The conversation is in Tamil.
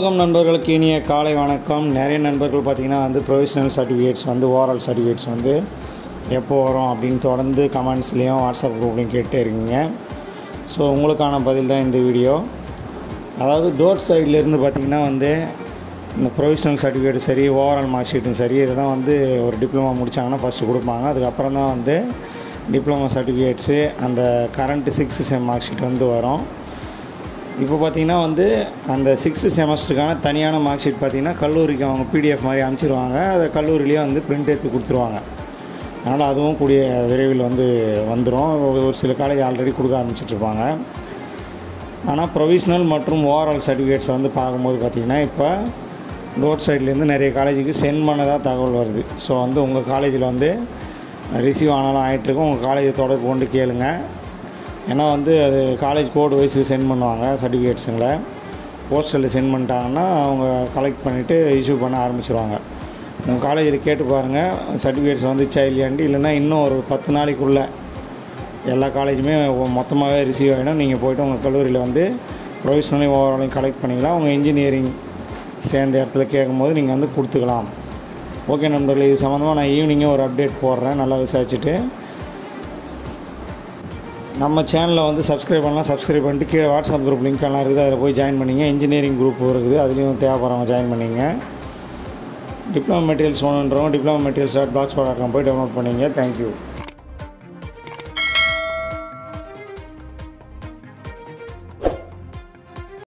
உலகம் நண்பர்களுக்கு இனிய காலை வணக்கம் நிறைய நண்பர்கள் பார்த்திங்கன்னா வந்து ப்ரொஃபஷனல் சர்டிஃபிகேட்ஸ் வந்து ஓரல் சர்டிஃபிகேட்ஸ் வந்து எப்போ வரும் அப்படின்னு தொடர்ந்து கமெண்ட்ஸ்லேயும் வாட்ஸ்அப் குரூப்லேயும் கேட்டே இருக்கீங்க ஸோ உங்களுக்கான பதில் தான் இந்த வீடியோ அதாவது டோர் சைட்லேருந்து பார்த்திங்கன்னா வந்து இந்த ப்ரொஃபஷனல் சர்டிஃபிகேட் சரி ஓவரால் மார்க் ஷீட்டும் சரி இதை தான் வந்து ஒரு டிப்ளமா முடித்தாங்கன்னா ஃபஸ்ட்டு கொடுப்பாங்க அதுக்கப்புறம் தான் வந்து டிப்ளமா சர்டிஃபிகேட்ஸு அந்த current sixth sem mark sheet வந்து வரும் இப்போ பார்த்தீங்கன்னா வந்து அந்த சிக்ஸ்த்து செமஸ்டருக்கான தனியான மார்க் ஷீட் பார்த்தீங்கன்னா கல்லூரிக்கு அவங்க பிடிஎஃப் மாதிரி அனுப்பிச்சிருவாங்க அதை கல்லூரிலேயே வந்து பிரிண்ட் எடுத்து கொடுத்துருவாங்க அதனால் அதுவும் கூடிய விரைவில் வந்து வந்துடும் ஒரு சில காலேஜ் ஆல்ரெடி கொடுக்க ஆரம்பிச்சிட்ருப்பாங்க ஆனால் ப்ரொவிஷ்னல் மற்றும் ஓவரால் சர்டிஃபிகேட்ஸை வந்து பார்க்கும்போது பார்த்திங்கன்னா இப்போ ரோட் சைட்லேருந்து நிறைய காலேஜுக்கு சென்ட் பண்ணதாக தகவல் வருது ஸோ வந்து உங்கள் காலேஜில் வந்து ரிசீவ் ஆனாலும் ஆகிட்டுருக்கும் உங்கள் காலேஜை தொடர்பு கொண்டு கேளுங்க ஏன்னா வந்து அது காலேஜ் கோடு வைஸ் சென்ட் பண்ணுவாங்க சர்டிஃபிகேட்ஸுங்களை போஸ்டலில் சென்ட் பண்ணிட்டாங்கன்னா அவங்க கலெக்ட் பண்ணிவிட்டு இஷ்யூ பண்ண ஆரம்பிச்சிருவாங்க உங்கள் காலேஜில் கேட்டு பாருங்கள் சர்டிஃபிகேட்ஸ் வந்துச்சா இல்லையாண்டி இல்லைன்னா இன்னும் ஒரு பத்து நாளைக்குள்ளே எல்லா காலேஜுமே மொத்தமாகவே ரிசீவ் ஆகிடும் நீங்கள் போய்ட்டு உங்கள் கல்லூரியில் வந்து ப்ரொஃபஷனலையும் ஓவராலையும் கலெக்ட் பண்ணிக்கலாம் உங்கள் இன்ஜினியரிங் சேர்ந்த இடத்துல கேட்கும்போது நீங்கள் வந்து கொடுத்துக்கலாம் ஓகே நண்பர்களே இது சம்மந்தமாக நான் ஈவினிங்கே ஒரு அப்டேட் போடுறேன் நல்லா விசாரிச்சுட்டு நம்ம சேனலில் வந்து சப்ஸ்கிரைப் பண்ணலாம் சப்ஸ்கிரைப் பண்ணிட்டு கீழே வாட்ஸ்அப் குரூப் லிங்க் எல்லாம் இருக்குது அதில் போய் ஜாயின் பண்ணிங்க இன்ஜினியரிங் குரூப் இருக்குது அதுலேயும் தேவைப்படுறவங்க ஜாயின் பண்ணிங்க டிப்ளமோ மெட்டீரியல்ஸ் வேணுன்றவங்க diploma materials dot box dot com போய் டவுன்லோட் பண்ணிங்க தேங்க்யூ